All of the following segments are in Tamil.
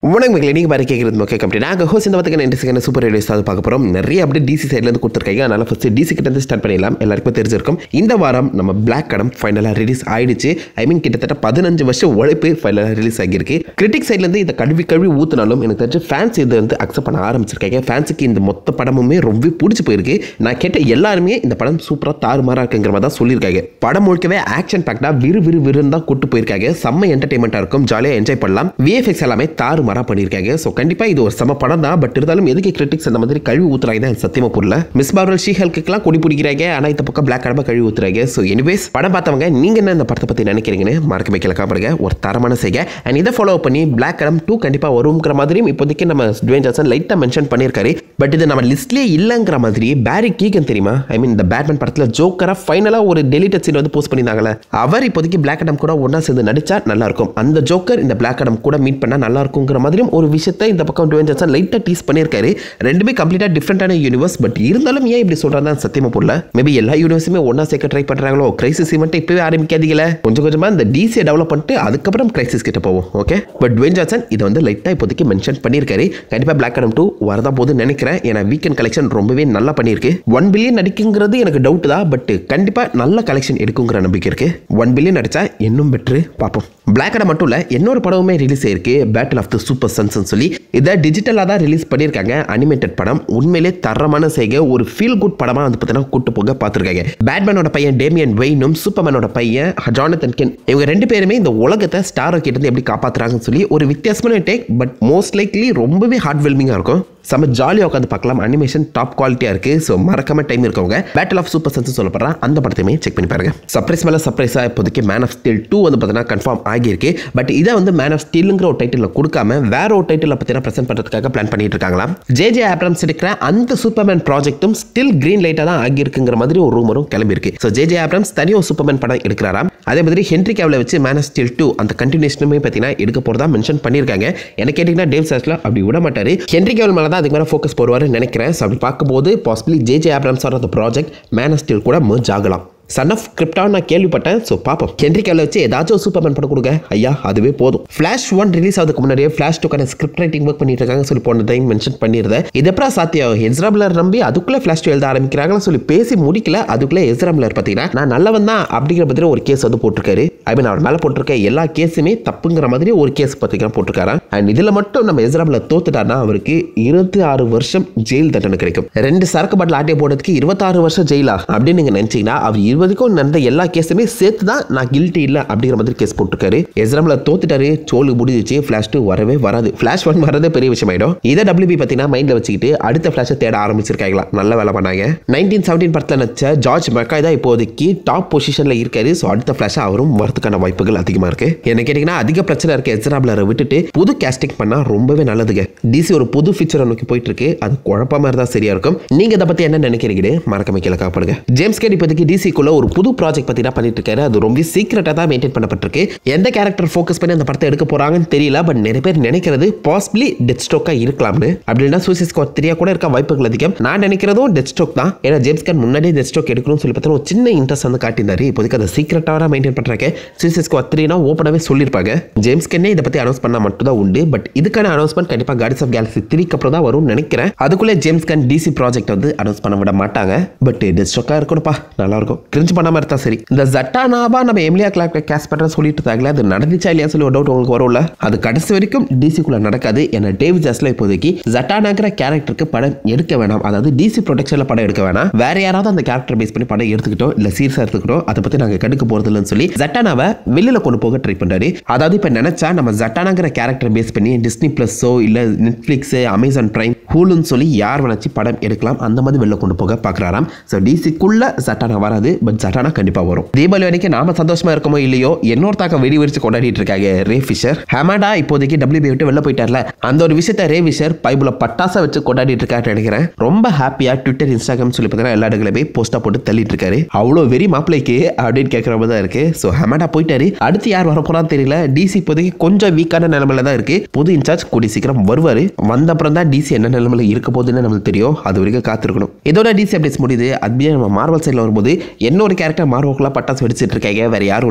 வணக்கம் மக்களே நீங்கள் பாரு கேட்குறது ஓகே கம்பெனி நாங்கள் ஹோஸ் இந்த பார்த்துக்க ரெண்டு செகண்ட் சூப்பர் ரேடியோஸ் அது பார்க்க போகிறோம் நிறைய அப்படி டிசி சைட்லேருந்து கொடுத்துருக்காங்க அதனால் ஃபஸ்ட்டு டிசி கிட்டேருந்து ஸ்டார்ட் பண்ணிடலாம் எல்லாருக்கும் தெரிஞ்சிருக்கும் இந்த வாரம் நம்ம பிளாக் கடம் ஃபைனலாக ரிலீஸ் ஆயிடுச்சு ஐ மீன் கிட்டத்தட்ட பதினஞ்சு வருஷம் உழைப்பு ஃபைனலாக ரிலீஸ் ஆகியிருக்கு கிரிட்டிக் சைட்லேருந்து இதை கழுவி கழுவி ஊற்றினாலும் எனக்கு தெரிஞ்சு ஃபேன்ஸ் இதை வந்து அக்செப்ட் பண்ண ஆரம்பிச்சிருக்காங்க ஃபேன்ஸுக்கு இந்த மொத்த படமுமே ரொம்ப பிடிச்சி போயிருக்கு நான் கேட்ட எல்லாருமே இந்த படம் சூப்பராக தாறுமாறாக இருக்குங்கிற மாதிரி தான் சொல்லியிருக்காங்க படம் முழுக்கவே ஆக்ஷன் பேக்டாக விறு விறு விறுன்னு தான் கூட்டு போயிருக்காங்க செம்ம என்டர்டைன்மெண்ட்டாக இருக்கும் ஜாலியாக என்ஜாய் பண்ணலாம் விஎஃப்எக்ஸ் எல்லாமே தாறுமாறாக பண்ணியிருக்காங்க ஸோ கண்டிப்பாக இது ஒரு செம படம் தான் பட் இருந்தாலும் எதுக்கு கிரிட்டிக்ஸ் அந்த மாதிரி கழுவி ஊத்துறாங்க தான் சத்தியமாக புரியல மிஸ் பார்வல் ஷீ ஹெல்க்குலாம் கொடி பிடிக்கிறாங்க ஆனால் இந்த பக்கம் பிளாக் கடமை கழுவி ஊத்துறாங்க ஸோ எனிவேஸ் படம் பார்த்தவங்க நீங்கள் என்ன இந்த படத்தை பற்றி நினைக்கிறீங்கன்னு மறக்க வைக்கல காப்பாடுங்க ஒரு தரமான செய்க அண்ட் இதை ஃபாலோ பண்ணி பிளாக் கடம் டூ கண்டிப்பாக வருங்கிற மாதிரியும் இப்போதைக்கு நம்ம டுவேன் ஜான்சன் லைட்டாக மென்ஷன் பண்ணியிருக்காரு பட் இது நம்ம லிஸ்ட்லேயே இல்லைங்கிற மாதிரி பேரி கீகன் தெரியுமா ஐ மீன் இந்த பேட்மேன் படத்தில் ஜோக்கராக ஃபைனலாக ஒரு டெலிட்டட் சீன் வந்து போஸ்ட் பண்ணியிருந்தாங்களே அவர் இப்போதைக்கு பிளாக் அடம் கூட ஒன்றா சேர்ந்து நடிச்சா நல்லா இருக்கும் அந்த ஜோக்கர் இந்த பிளாக் அடம் கூட மீட் பண்ணால் நல்லா இருக்குங்கிற மாதிரியும் ஒரு விஷயத்தை இந்த பக்கம் டுவேன் ஜான்சன் லைட்டாக டீஸ் பண்ணியிருக்காரு ரெண்டுமே கம்ப்ளீட்டாக டிஃப்ரெண்டான யூனிவர்ஸ் பட் இருந்தாலும் ஏன் இப்படி சொல்கிறாங்க சத்தியமாக புரியல மேபி எல்லா யூனிவர்ஸுமே ஒன்றா சேர்க்க ட்ரை பண்ணுறாங்களோ கிரைசிஸ் இவன்ட்டு இப்போவே ஆரம்பிக்காதீங்களே கொஞ்சம் கொஞ்சமாக இந்த டிசியை டெவலப் பண்ணிட்டு அதுக்கப்புறம் கிரைசிஸ் கிட்ட போவோம் ஓகே பட் டுவேன் ஜான்சன் இதை வந்து லைட்டாக இப்போதைக்கு மென்ஷன் பண்ணியிருக்காரு கண்டிப்பாக பிளாக் அடம் டூ வரதான் போது நினைக்கிறேன் ஏன்னா வீக்கெண்ட் கலெக்ஷன் ரொம்பவே நல்லா பண்ணியிருக்கு ஒன் பில்லியன் நடிக்குங்கிறது எனக்கு டவுட் தான் பட் கண்டிப்பாக நல்ல கலெக்ஷன் எடுக்குங்கிற நம்பிக்கை இருக்கு ஒன் பில்லியன் நடிச்சா இன்னும் பெட்ரு பார்ப்போம் பிளாக் அடம் மட்டும் இல்லை இன்னொரு படமுமே ரிலீஸ் ஆயிருக்கு பேட்டில் ஆஃப் த சூப்பர் சன்ஸ்னு சொல்லி இதை டிஜிட்டலாக தான் ரிலீஸ் பண்ணியிருக்காங்க அனிமேட்டட் படம் உண்மையிலே தரமான செய்க ஒரு ஃபீல் குட் படமாக வந்து பார்த்தீங்கன்னா கூட்டு போக பார்த்துருக்காங்க பேட்மேனோட பையன் டேமியன் வெயினும் சூப்பர்மேனோட பையன் ஜானத்தன் கென் இவங்க ரெண்டு பேருமே இந்த உலகத்தை ஸ்டார் கிட்ட இருந்து எப்படி காப்பாத்துறாங்கன்னு சொல்லி ஒரு வித்தியாசமான டேக் பட் மோஸ்ட் லைக்லி ரொம்பவே ஹார்ட் வெல்மிங்காக இருக்கும் செம்ம ஜாலியாக உட்காந்து பார்க்கலாம் அனிமேஷன் டாப் குவாலிட்டியாக இருக்குது ஸோ மறக்காம டைம் இருக்கவங்க பேட்டில் ஆஃப் சூப்பர் சன்ஸ் சொல்லப்படுறேன் அந்த படத்தையுமே செக் பண்ணி பாருங்க சர்ப்ரைஸ் மேலே சர்ப்ரைஸாக இப்போதைக்கு மேன் ஆஃப் ஸ்டீல் டூ வந்து பார்த்தீங்கன்னா கன்ஃபார்ம் ஆகியிருக்கு பட் இதை வந்து மேன் ஆஃப் ஸ்டீலுங்கிற ஒரு டைட்டில் கொடுக்காம வேற ஒரு டைட்டில் பார்த்தீங்கன்னா ப்ரெசென்ட் பண்ணுறதுக்காக பிளான் பண்ணிட்டு இருக்காங்களாம் ஜே ஜே ஆப்ரம்ஸ் எடுக்கிற அந்த சூப்பர்மேன் ப்ராஜெக்ட்டும் ஸ்டில் கிரீன் லைட்டாக தான் ஆகியிருக்குங்கிற மாதிரி ஒரு ரூமரும் கிளம்பியிருக்கு ஸோ ஜே ஜே ஆப்ரம்ஸ் தனியாக ஒரு சூப்பர்மேன் படம் எடுக்கிறாராம் அதே மாதிரி ஹென்ரி கேவில் வச்சு மேன் ஆஃப் ஸ்டீல் டூ அந்த கண்டினியூஷனுமே பார்த்தீங்கன்னா எடுக்க போகிறதா மென்ஷன் பண்ணியிருக்காங்க எனக்கு கேட்டிங்கன்னா டேவ் சாஸ்ல அப்படி விட மாட்டார் ஹென்ரி கேவல் மேலே தான் அதுக்கு மேலே ஃபோக்கஸ் போடுவார்னு நினைக்கிறேன் ஸோ அப்படி பார்க்கும்போது பாசிபிளி ஜே ஜே ஆப்ரம்ஸோட அந்த ப்ராஜெக்ட் மேன் ஆஃப் ஸ்டீல் கூட merge ஆகலாம் சன் ஆஃப் கிரிப்டான் நான் கேள்விப்பட்டேன் ஸோ பார்ப்போம் ஹென்ரி கேவில் வச்சு ஏதாச்சும் ஒரு சூப்பர்மேன் படம் கொடுங்க ஐயா அதுவே போதும் ஃப்ளாஷ் ஒன் ரிலீஸ் ஆகிறதுக்கு முன்னாடியே ஃப்ளாஷ் டூக்கான ஸ்கிரிப்ட் ரைட்டிங் ஒர்க் பண்ணிட்டு இருக்காங்க சொல்லி போன டைம் மென்ஷன் பண்ணியிருந்தேன் இது எப்பறம் சாத்தியம் எஸ்ராம்லர் நம்பி அதுக்குள்ளே ஃப்ளாஷ் டூ எழுத ஆரம்பிக்கிறாங்கன்னு சொல்லி பேசி முடிக்கல அதுக்குள்ளே எஸ்ராம்லர் பார்த்தீங்கன்னா நான் நல்லவன் தான் அப்படிங்கிற பற்றி ஒரு கேஸ் வந்து போட்டிருக்காரு ஐ மீன் அவர் மேலே போட்டிருக்க எல்லா கேஸுமே தப்புங்கிற மாதிரி ஒரு கேஸ் பார்த்தீங்கன்னா போட்டிருக்காரு அண்ட் இதில் மட்டும் நம்ம எஸ்ராம்லர் தோத்துட்டாருன்னா அவருக்கு இருபத்தி ஆறு வருஷம் ஜெயில் தண்டனை கிடைக்கும் ரெண்டு சரக்கு பாட்டில் ஆட்டிய போடுறதுக்கு இருபத்தாறு வருஷம் ஜெயிலா அப்படின்னு நீங்கள் நினச்சிங்கன்னா அவர் இருபதுக்கும் நடந்த எல்லா கேஸுமே சேர்த்து தான் நான் கில்ட்டி இல்லை அப்படிங்கிற மாதிரி கேஸ் போட்டிருக்காரு எஸ்ராமில் தோத்துட்டாரு சோலு முடிஞ்சிச்சு ஃப்ளாஷ் டூ வரவே வராது ஃப்ளாஷ் ஒன் வரதே பெரிய விஷயம் ஆயிடும் இதை டபிள்யூபி பார்த்தீங்கன்னா மைண்டில் வச்சுக்கிட்டு அடுத்த ஃப்ளாஷை தேட ஆரம்பிச்சிருக்காங்களா நல்ல வேலை பண்ணாங்க நைன்டீன் செவன்டீன் படத்தில் நடிச்ச ஜார்ஜ் மெக்காய் தான் இப்போதைக்கு டாப் பொசிஷனில் இருக்காரு ஸோ அடுத்த ஃப்ளாஷை அவரும் வரதுக்கான வாய்ப்புகள் அதிகமாக இருக்கு என்ன கேட்டிங்கன்னா அதிக பிரச்சனை இருக்க எஸ்ராபிளரை விட்டுட்டு புது கேஸ்டிங் பண்ணால் ரொம்பவே நல்லதுங்க டிசி ஒரு புது ஃபீச்சரை நோக்கி போயிட்டு இருக்கு அது குழப்பமா இருந்தால் சரியா இருக்கும் நீங்க இதை பத்தி என்ன நினைக்கிறீங்க மறக்காம கீழே காப்படுங்க ஜேம்ஸ் கேட் இப்போதைக்கு டிசிக்குள்ள ஒரு புது ப்ராஜெக்ட் பத்தி தான் பண்ணிட்டு இருக்காரு அது ரொம்ப சீக்கிரட்டா தான் மெயின்டைன் பண்ணப்பட்டிருக்கு எந்த கேரக்டர் ஃபோக்கஸ் பண்ணி அந்த படத்தை எடுக்க போறாங்கன்னு தெரியல பட் நிறைய பேர் நினைக்கிறது பாசிபிளி டெத் ஸ்டோக்கா இருக்கலாம்னு அப்படின்னா சூசைட் ஸ்குவாட் த்ரீயா கூட இருக்க வாய்ப்புகள் அதிகம் நான் நினைக்கிறதும் டெத் ஸ்டோக் தான் ஏன்னா ஜேம்ஸ் கேட் முன்னாடியே டெத் ஸ்டோக் எடுக்கணும்னு சொல்லி பார்த்தா ஒரு சின்ன இன்ட்ரெஸ்ட் வந்து காட்டியிருந்தாரு இப்போதைக்கு அதை சீக்கிரட்டாக மெயின்டைன் பண்றாங்க சூசைட் ஸ்குவாட் த்ரீனா ஓப்பனாகவே சொல்லியிருப்பாங்க ஜேம்ஸ் கென்னே இதை பத்தி அனௌன்ஸ் பண்ணா மட்டும் தான் உண்டு பட் இதுக்கான அனௌன்ஸ்மெண்ட் கண்டிப்பாக கார்டிஸ் ஆஃப் கேலக்ஸி த்ரீக்கு அப்புறம் தான் வரும்னு நினைக்கிறேன் அதுக்குள்ளே ஜேம்ஸ் கன் டிசி ப்ராஜெக்ட் வந்து அனௌன்ஸ் பண்ண விட மாட்டாங்க பட் டெத் ஸ்டோக்காக இருக்கணும்ப்பா நல்லா இருக்கும் கிரிஞ்சு பண்ணாம இருந்தா சரி இந்த ஜட்டானாவா நம்ம எம்லியா கிளாக் கேஸ் பண்ணுற சொல்லிட்டு இருந்தாங்களே அது நடந்துச்சா இல்லையா சொல்லி ஒரு டவுட் உங்களுக்கு வரும்ல அது கடைசி வரைக்கும் டிசிக்குள்ள நடக்காது ஏன்னா டேவிட் ஜாஸ்ல இப்போதைக்கு ஜட்டானாங்கிற கேரக்டருக்கு படம் எடுக்க வேணாம் அதாவது டிசி ப்ரொடெக்ஷனில் படம் எடுக்க வேணாம் வேற யாராவது அந்த கேரக்டர் பேஸ் பண்ணி படம் எடுத்துக்கிட்டோம் இல்லை சீரியஸாக எடுத்துக்கிட்டோம் அதை பற்றி நாங்கள் கடுக்க போகிறது இல்லைன்னு சொல்லி ஜட்டானாவை வெளியில் கொண்டு போக ட்ரை பண்ணுறாரு அதாவது இப்போ நினைச்சா நம்ம ஜட்டானாங்கிற கேரக்டர் பேஸ் பண்ணி டிஸ்னி ப்ளஸ்ஸோ இல்லை நெட்ஃப்ளிக்ஸு அமேசான் பிரைம் ஹூலுன்னு சொல்லி யார் வேணாச்சு படம் எடுக்கலாம் அந்த மாதிரி வெளில கொண்டு போக பார்க்குறாராம் ஸோ டிசிக்குள்ள ஜட்டானா வராது பட் ஜட்டானா கண்டிப்பாக வரும் தீபாவளி வரைக்கும் நாம சந்தோஷமா இருக்கமோ இல்லையோ இன்னொரு தாக்க வெடி வெடிச்சு கொண்டாடிட்டு இருக்காங்க ரே ஃபிஷர் ஹேமாடா இப்போதைக்கு டபிள்யூபி விட்டு வெளில போயிட்டார்ல அந்த ஒரு விஷயத்த ரே ஃபிஷர் பைபிள பட்டாசா வச்சு கொண்டாடிட்டு இருக்காரு நினைக்கிறேன் ரொம்ப ஹாப்பியா ட்விட்டர் இன்ஸ்டாகிராம் சொல்லி பார்த்தீங்கன்னா எல்லா இடங்களுமே போஸ்டா போட்டு தள்ளிட்டு இருக்காரு அவ்வளோ வெறி மாப்பிளைக்கு அப்படின்னு கேட்குற மாதிரி தான் இருக்கு ஸோ ஹேமாடா போயிட்டாரு அடுத்து யார் வர போறான்னு தெரியல டிசி இப்போதைக்கு கொஞ்சம் வீக்கான நிலைமையில தான் இருக்கு புது இன்சார்ஜ் கூடி சீக்கிரம் வருவாரு வந்த அப்புறம் தான் டிசி என்ன நிலைமையில இருக்க போகுதுன்னு நமக்கு தெரியும் அது வரைக்கும் காத்திருக்கணும் இதோட டிசி அப்டேட்ஸ் முடியுது அதுவே நம்ம மார்வல் சைடில் வரும்போது இன்னொரு கேரக்டர் மார்வல்குலாம் பட்டாசு வெடிச்சிட்டு இருக்காங்க வேற யாரும் இல்லை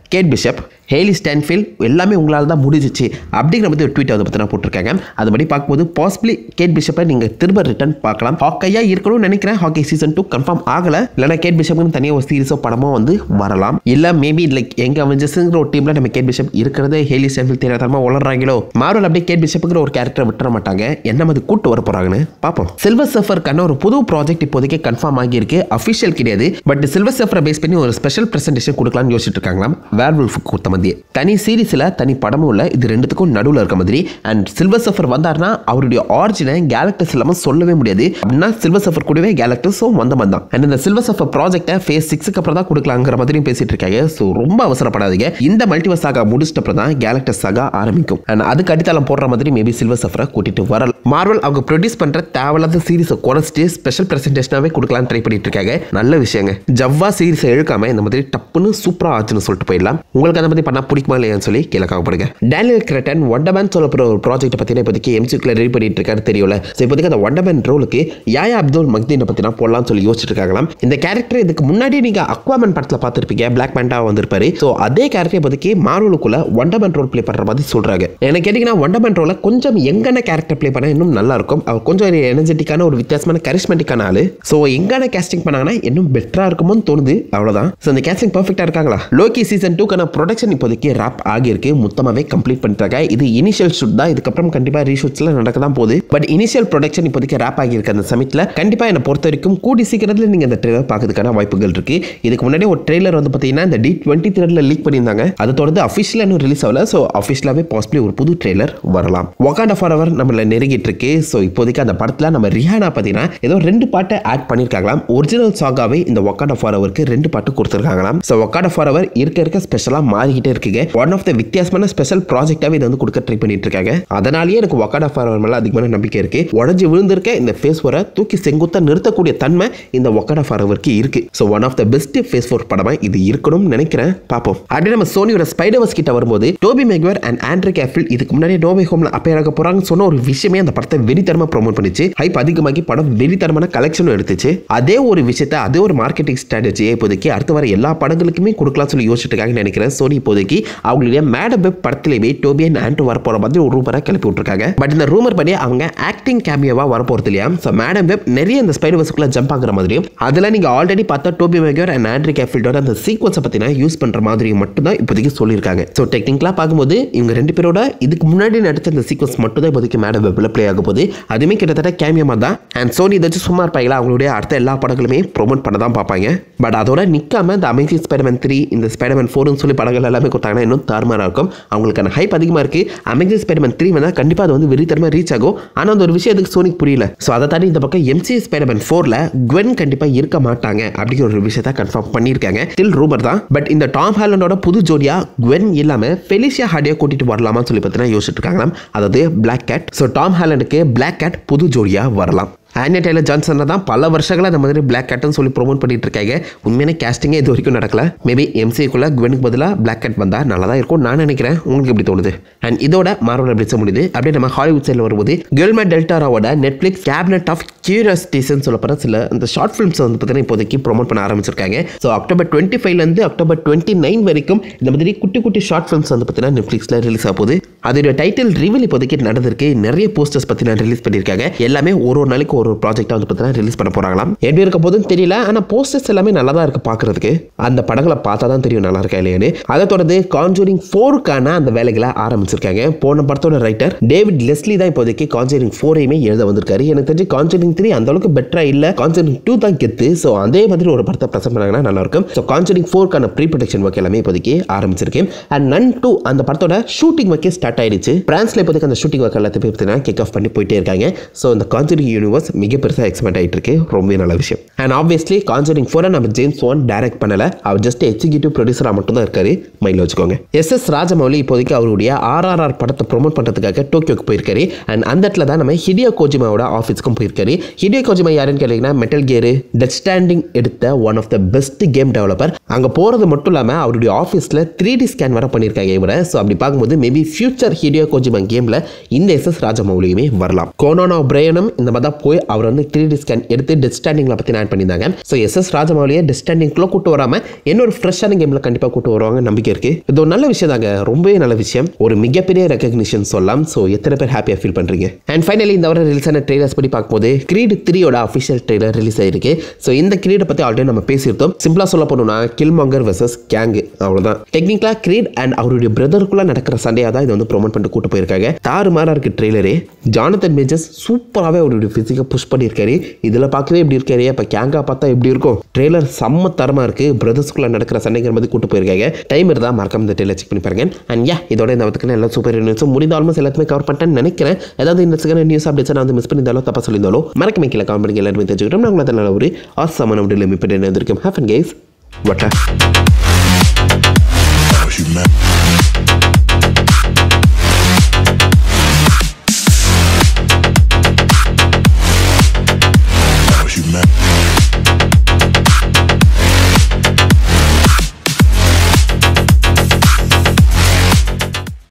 கேட் பிஷப் ஹேலி ஸ்டான்ஃபீல் எல்லாமே உங்களால் தான் முடிஞ்சிச்சு அப்படிங்கிற மாதிரி ஒரு ட்வீட் வந்து பற்றி போட்டிருக்காங்க அதுபடி பார்க்கும்போது பாசிபிளி கேட் பிஷப்பை நீங்கள் திரும்ப ரிட்டர்ன் பார்க்கலாம் ஹாக்கையாக இருக்கணும்னு நினைக்கிறேன் ஹாக்கி சீசன் டூ கன்ஃபார்ம் ஆகலை இல்லைனா கேட் பிஷப்னு தனியாக ஒரு சீரிஸோ படமோ வந்து வரலாம் இல்லை மேபி லைக் எங்கள் அவெஞ்சர்ஸுங்கிற ஒரு டீமில் நம்ம கேட் பிஷப் இருக்கிறதே ஹேலி ஸ்டான்ஃபீல் தெரியாதமாக வளர்றாங்களோ மார்வல் அப்படியே கேட் பிஷப்புங்கிற ஒரு கேரக்டரை விட்டுற மாட்டாங்க என்ன மாதிரி கூட்டு வர போகிறாங்கன்னு பார்ப்போம் சில்வர் சஃபருக்கான ஒரு புது ப்ராஜெக்ட் இப்போதைக்கு கன்ஃபார்ம் ஆகியிருக்கு அஃபிஷியல் கிடையாது பட் சில்வர் சஃபரை பேஸ் பண்ணி ஒரு ஸ்பெஷல் பிரசன்டேஷன் கொடுக்கலாம்னு யோசிச்சுட்டு இருக்காங்களாம் வேர் வுல்ஃபுக்கு கொடுத்த மத்திய தனி சீரிஸில் தனி படமும் இல்லை இது ரெண்டுத்துக்கும் நடுவில் இருக்க மாதிரி அண்ட் சில்வர் சஃபர் வந்தார்னா அவருடைய ஆரிஜினை கேலக்டர்ஸ் இல்லாமல் சொல்லவே முடியாது அப்படின்னா சில்வர் சஃபர் கூடவே கேலக்டர்ஸும் வந்த மாதிரி தான் அண்ட் இந்த சில்வர் சஃபர் ப்ராஜெக்ட்டை ஃபேஸ் சிக்ஸுக்கு அப்புறம் தான் கொடுக்கலாங்கிற மாதிரியும் பேசிட்டு இருக்காங்க ஸோ ரொம்ப அவசரப்படாதீங்க இந்த மல்டிவர்ஸ் சாகா முடிச்சிட்ட அப்புறம் தான் கேலக்டர் சாகா ஆரம்பிக்கும் அண்ட் அதுக்கு அடித்தளம் போடுற மாதிரி மேபி சில்வர் சஃபரை கூட்டிட்டு வரலாம் மார்வல் அவங்க ப்ரொடியூஸ் பண்ணுற தேவையில்லாத சீரிஸை குறைச்சிட்டு ஸ்பெஷல் பிரசன்டேஷனாகவே கொடுக்கலாம்னு ட்ரை பண்ணிட்டு இருக்காங்க நல்ல விஷயங்க ஜவ்வா சீரிஸை இழுக்காம இந்த மாதிரி டப்புன்னு சூப்பராக ஆச்சுன்னு சொல்லிட்டு போயிடலாம் உங்களுக்கு அந்த மாதிரி பண்ணால் பிடிக்குமா இல்லையான்னு சொல்லி கீழே காக்கப்படுங்க டேனியல் கிரட்டன் ஒண்டமேன் சொல்ல போகிற ஒரு ப்ராஜெக்ட் பற்றின இப்போதைக்கு எம்சிக்குள்ள ரெடி பண்ணிட்டு இருக்காரு தெரியல ஸோ இப்போதைக்கு அந்த ஒண்டமேன் ரோலுக்கு யாயா அப்துல் மக்தீனை பற்றி நான் போடலாம்னு சொல்லி யோசிச்சுட்டு இருக்காங்களாம் இந்த கேரக்டர் இதுக்கு முன்னாடி நீங்கள் அக்வாமன் படத்தில் பார்த்துருப்பீங்க பிளாக் பேண்டாக வந்திருப்பாரு ஸோ அதே கேரக்டர் இப்போதைக்கு மார்வலுக்குள்ள ஒண்டமேன் ரோல் ப்ளே பண்ணுற மாதிரி சொல்கிறாங்க எனக்கு கேட்டிங்கன்னா ஒண்டமேன் ரோலை கொஞ்சம் எங்கன கேரக்டர் ப்ளே பண்ணால் இன்னும் நல்லா இருக்கும் அவர் கொஞ்சம் ஒரு எனர்ஜெட்டிக்கான ஒரு வித்தியாசமான கரிஸ்மெட்டிக்கான ஆளு ஸோ எங்கான கேஸ்டிங் பண்ணாங்கன்னா இன்னும் பெட்டராக இருக்குமோன்னு தோணுது அவ்வளோதான் ஸோ இந்த கேஸ்டிங் பர்ஃபெக்டாக இருக்காங்களா லோக்கி சீசன் டூக்கான ப்ரொடக்ஷன் இப்போதைக்கு ரேப் ஆகியிருக்கு மொத்தமாகவே கம்ப்ளீட் பண்ணிட்டாங்க இது இனிஷியல் ஷூட் தான் இதுக்கப்புறம் கண்டிப்பாக ரீஷூட்ஸில் நடக்க தான் போகுது பட் இனிஷியல் ப்ரொடக்ஷன் இப்போதைக்கு ரேப் ஆகியிருக்கு அந்த சமிட்டில் கண்டிப்பாக என்னை பொறுத்த வரைக்கும் கூடி சீக்கிரத்தில் நீங்கள் இந்த ட்ரெய்லர் பார்க்கறதுக்கான வாய்ப்புகள் இருக்கு இதுக்கு முன்னாடி ஒரு ட்ரெய்லர் வந்து பார்த்தீங்கன்னா இந்த டி டுவெண்ட்டி த்ரீல லீக் பண்ணியிருந்தாங்க அதை தொடர்ந்து அஃபிஷியலாக இன்னும் ரிலீஸ் ஆகல ஸோ அஃபிஷியலாகவே பாசிபிளி ஒரு புது ட்ரெய்லர் வரலாம் ஒகாண்டா ஃபார் அவர் நம்மள நெருங்கிட்டு இருக்கு ஸோ இப்போதைக்கு அந்த படத்தில் நம்ம ரியானா பார்த்தீங்கன்னா ஏதோ ரெண்டு பாட்டை ஆட் பண்ணியிருக்காங்களாம் ஒரிஜினல் சாகாவே இந்த ஒக்காண்டா ஃபார் அவருக்கு ரெண்டு பாட்டு கொடுத்துருக்காங்களாம் ஸோ ஒக்காண்டா ஃபார் அவர் இருக்க இருக்க ஸ்பெஷலாக மாறிக்கிட்டே இருக்குங்க ஒன் ஆஃப் த வித்தியாசமான ஸ்பெஷல் ப்ராஜெக்டாகவே இது வந்து கொடுக்க ட்ரை பண்ணிட்டு இருக்காங்க அதனாலேயே எனக்கு ஒக்காண்டா ஃபார் அவர் மேலே அதிகமான நம்பிக்கை இருக்கு உடஞ்சி விழுந்திருக்க இந்த ஃபேஸ் வர தூக்கி செங்குத்தா நிறுத்தக்கூடிய தன்மை இந்த ஒக்காடா ஃபார் அவருக்கு இருக்கு so one of the best phase four படமா இது இருக்கணும்னு நினைக்கிறேன் பார்ப்போம் அப்படியே நம்ம சோனியோட ஸ்பைடர்வர்ஸ் கிட்ட வரும்போது Tobey Maguire and Andrew Garfield இதுக்கு முன்னாடி நோவே ஹோம்ல அப்பேர் ஆக போறாங்கன்னு சொன்ன ஒரு விஷயமே அந்த படத்தை வெறித்தரமா ப்ரோமோட் பண்ணிச்சு ஹைப் அதிகமாகி படம் வெறித்தரமான கலெக்ஷனும் எடுத்துச்சு அதே ஒரு விஷயத்தை அதே ஒரு மார்க்கெட்டிங் ஸ்ட்ராட்டஜியை இப்போதைக்கு அடுத்து வர எல்லா படங்களுக்குமே கொடுக்கலாம் சொல்லி யோசிச்சுட்டு இருக்காங்கன்னு நினைக்கிறேன் சோனி இப்போதைக்கு அவங்களுடைய மேடம் வெப் படத்திலேயே டோபி அண்ட் ஆண்ட்ரூ வர போற மாதிரி ஒரு ரூமரை கிளப்பி விட்டுருக்காங்க பட் இந்த ரூமர் படி அவங்க ஆக்டிங் கேமியோவா வர போறது இல்லையா ஸோ மேடம் வெப் நிறைய இந்த ஸ்பைடர்வர்ஸ்க்குள்ள ஜம்ப் ஆகுற மாதிரியும் அதில் நீங்கள் ஆல்ரெடி பார்த்தா டோபி மேகர் அண்ட் ஆண்ட்ரி கேஃபில்டோட அந்த சீக்வன்ஸை பற்றினா யூஸ் பண்ணுற மாதிரி மட்டும்தான் இப்போதைக்கு சொல்லியிருக்காங்க ஸோ டெக்னிக்கலாக பார்க்கும்போது இவங்க ரெண்டு பேரோட இதுக்கு முன்னாடி நடித்த இந்த சீக்வன்ஸ் மட்டும் தான் இப்போதைக்கு மேடம் வெப்பில் ப்ளே ஆக போகுது அதுவுமே கிட்டத்தட்ட கேமியமாக தான் அண்ட் சோனி இதாச்சும் சும்மா இருப்பாங்களா அவங்களுடைய அடுத்த எல்லா படங்களுமே ப்ரொமோட் பண்ண தான் பார்ப்பாங்க பட் அதோட நிற்காம இந்த அமேசிங் ஸ்பைடர்மேன் த்ரீ இந்த ஸ்பைடர்மேன் ஃபோர்னு சொல்லி படங்கள் எல்லாமே கொடுத்தாங்கன்னா இன்னும் தாறுமாறாக இருக்கும் அவங்களுக்கான ஹைப் அதிகமாக இருக்குது அமேசிங் ஸ்பைடர்மேன் த்ரீ வந்தால் கண்டிப்பாக அது வந்து வெறித்தரமாக ரீச் ஆகும் ஆனால் அந்த ஒரு விஷயம் அதுக்கு சோனிக்கு புரியல ஸோ அதை தாண்டி இந்த பக்கம் எம்சி ஸ்பைடர்மேன் ஃபோரில் குவென் கண்டிப்பாக இருக்க மாட்டாங்க அப்படிங்கிற ஒரு விஷயத்த கன்ஃபார்ம் பண்ணியிருக்காங்க டில் ரூமர் தான் பட் இந்த டாம் ஹாலண்டோட புது ஜோடியா குவென் இல்லாமல் ஃபெலிசியா ஹார்டியா கூட்டிட்டு வரலாமான்னு சொல்லி பார்த்தீங்கன்னா யோசிச்சுட்டு இருக்காங்களாம் அதாவது பிளாக் கேட் ஸோ டாம் ஹாலண்டுக்கு பிளாக் கேட் புது ஜோடியா வரலாம் ஆனியா டெய்லர் ஜான்சன் தான் பல வருஷங்களா இந்த மாதிரி பிளாக் கேட்னு சொல்லி ப்ரோமோட் பண்ணிட்டு இருக்காங்க உண்மையான கேஸ்டிங்கே இது வரைக்கும் நடக்கல மேபி எம்சிக்குள்ள குவெனுக்கு பதிலாக பிளாக் கேட் வந்தால் நல்லா தான் இருக்கும் நான் நினைக்கிறேன் உங்களுக்கு எப்படி தோணுது அண்ட் இதோட மார்வல் அப்டேட்ஸ் முடியுது அப்படியே நம்ம ஹாலிவுட் சைடில் வரும்போது கெல்மே டெல்டாராவோட நெட்ஃப்ளிக்ஸ் கேபினட் ஆஃப் கியூரியாசிட்டிஸ்னு சொல்லப்படுற சில இந்த ஷார்ட் ஃபிலிம்ஸ் வந்து பார்த்தீங்கன்னா இப்போதைக்கு ப்ரோமோட் பண்ண ஆரம்பிச்சிருக்காங்க ஸோ அக்டோபர் டுவெண்ட்டி ஃபைவ்லேருந்து அக்டோபர் டுவெண்ட்டி நைன் வரைக்கும் இந்த மாதிரி குட்டி குட்டி ஷார்ட் ஃபிலிம்ஸ் வந்து பார்த்தீங்கன்னா நெட்ஃப்ளிக்ஸில் ரிலீஸ் ஆக போகுது அதோட டைட்டில் ரிவீல் இப்போதைக்கு நடந்திருக்கு நிறைய போஸ்டர்ஸ் பற்றி நான் ரிலீஸ் பண்ணியிருக்காங்க எல்லாமே ஒரு ஒரு நாளைக்கு ஒரு ஒரு ப்ராஜெக்டாக வந்து பார்த்தீங்கன்னா ரிலீஸ் பண்ண போகிறாங்களாம் எப்படி இருக்க போதுன்னு தெரியல ஆனால் போஸ்டர்ஸ் எல்லாமே நல்லா தான் இருக்குது பார்க்குறதுக்கு அந்த படங்களை பார்த்தா தான் தெரியும் நல்லா இருக்கா இல்லையான்னு அதை தொடர்ந்து கான்ஜூரிங் ஃபோருக்கான அந்த வேலைகளை ஆரம்பிச்சிருக்காங்க போன படத்தோட ரைட்டர் டேவிட் லெஸ்லி தான் இப்போதைக்கு கான்ஜூரிங் ஃபோரையுமே எழுத வந்திருக்காரு எனக்கு தெரிஞ்சு கான்ஜூரிங் த்ரீ அந்த அளவுக்கு பெட்டராக இல்லை கான்ஜூரிங் டூ தான் கெத்து ஸோ அதே மாதிரி ஒரு படத்தை ப்ரெசென்ட் பண்ணாங்கன்னா நல்லா இருக்கும் ஸோ கான்ஜூரிங் ஃபோருக்கான ப்ரீ ப்ரொடக்ஷன் ஒர்க் எல்லாமே இப்போதைக்கு ஆரம்பிச்சிருக்கு அண்ட் நன் டூ அந்த படத்தோட ஷூட்டிங் ஒர்க்கே ஸ்டார்ட் ஆயிடுச்சு பிரான்ஸ்ல இப்போதைக்கு அந்த ஷூட்டிங் ஒர்க் எல்லாத்தையும் பார்த்தீங்கன்னா கிக் ஆஃப் பண்ணி போயிட்டே இருக்காங்க ஸோ இந்த கான்ஜூரிங் யூனிவர்ஸ் மிக பெருசாக எக்ஸ்பெண்ட் ஆகிட்டு இருக்கு ரொம்பவே நல்ல விஷயம் அண்ட் ஆப்வியஸ்லி கான்ஜூரிங் ஃபோரை நம்ம ஜேம்ஸ் ஒன் டைரக்ட் பண்ணல அவர் ஜஸ்ட் எக்ஸிக்யூட்டிவ் ப்ரொடியூசராக மட்டும் தான் இருக்காரு மைண்டில் வச்சுக்கோங்க எஸ் எஸ் ராஜமௌலி இப்போதைக்கு அவருடைய ஆர்ஆர்ஆர் படத்தை ப்ரோமோட் பண்ணுறதுக்காக டோக்கியோக்கு போயிருக்காரு அண்ட் அந்த இடத்துல தான் நம்ம ஹிடியோ கோஜிமாவோட ஆஃபீஸ்க்கும் போயிருக்காரு ஹிடியோ கோஜிமா யாருன்னு கேட்டிங்கன்னா மெட்டல் கியர் டெத் ஸ்டாண்டிங் எடுத்த one of the best game developer அங்கே போகிறது மட்டும் இல்லாமல் அவருடைய ஆஃபீஸில் த்ரீ டி ஸ்கேன் வர பண்ணியிருக்காங்க இவரை ஸோ அப்படி பார்க்கும்போது maybe future future Hideo Kojima கேமில் இந்த எஸ்எஸ் ராஜமௌலியுமே வரலாம் கோனோனா பிரயனும் இந்த மாதிரி தான் போய் அவர் வந்து த்ரீ டி ஸ்கேன் எடுத்து டெத் ஸ்டாண்டிங்கில் பற்றி ஆட் பண்ணியிருந்தாங்க ஸோ எஸ்எஸ் ராஜமௌலியை டெத் ஸ்டாண்டிங்குள்ளே கூட்டு வராமல் இன்னொரு ஃப்ரெஷ்ஷான கேமில் கண்டிப்பாக கூட்டு வருவாங்க நம்பிக்கை இருக்குது இது ஒரு நல்ல விஷயம் தாங்க ரொம்பவே நல்ல விஷயம் ஒரு மிகப்பெரிய ரெக்கக்னிஷன் சொல்லலாம் ஸோ எத்தனை பேர் ஹாப்பியாக ஃபீல் பண்ணுறீங்க அண்ட் ஃபைனலி இந்த வாரம் ரிலீஸ் ஆன ட்ரெய்லர்ஸ் படி பார்க்கும்போது கிரீட் த்ரீயோட அஃபிஷியல் ட்ரெய்லர் ரிலீஸ் ஆயிருக்கு ஸோ இந்த கிரீடை பற்றி ஆல்ரெடி நம்ம பேசியிருந்தோம் சிம்பிளாக சொல்ல போனோம்னா கில்மாங்கர் வர்சஸ் கேங்கு அவ்வளோதான் டெக்னிக்கலாக கிரீட் அண்ட் அவருடைய பிரதருக்குள்ளே நடக்கிற சண்டையாக தான் இதை வந்து ப்ரொமோட் பண்ணிட்டு கூட்டு போயிருக்காங்க தாறு மாறா இருக்கு ட்ரெய்லரே ஜானத்தன் மேஜஸ் சூப்பராகவே அவருடைய ஃபிசிக்கை புஷ் பண்ணியிருக்காரு இதில் பார்க்கவே எப்படி இருக்காரு இப்போ கேங்கா பார்த்தா எப்படி இருக்கும் ட்ரெய்லர் செம்ம தரமாக இருக்குது பிரதர்ஸ்குள்ளே நடக்கிற சண்டைங்கிற மாதிரி கூட்டு போயிருக்காங்க டைம் இருந்தால் மறக்காம இந்த ட்ரெய்லர் செக் பண்ணி பாருங்க அண்ட் யா இதோட இந்த வத்துக்கு எல்லாம் சூப்பர் நியூஸும் முடிந்த ஆல்மோஸ்ட் எல்லாத்தையுமே கவர் பண்ணிட்டேன்னு நினைக்கிறேன் ஏதாவது இந்த செகண்ட் நியூஸ் அப்டேட்ஸ் நான் வந்து மிஸ் பண்ணியிருந்தாலும் தப்பா சொல்லியிருந்தாலும் மறக்காம கீழே காமெடி எல்லாருமே தெரிஞ்சுக்கிட்டோம் நான் உங்களை நல்ல ஒரு ஆசமான முடியல இப்போ என்ன இருக்கும் ஹேப்பன் கேஸ் வட்டா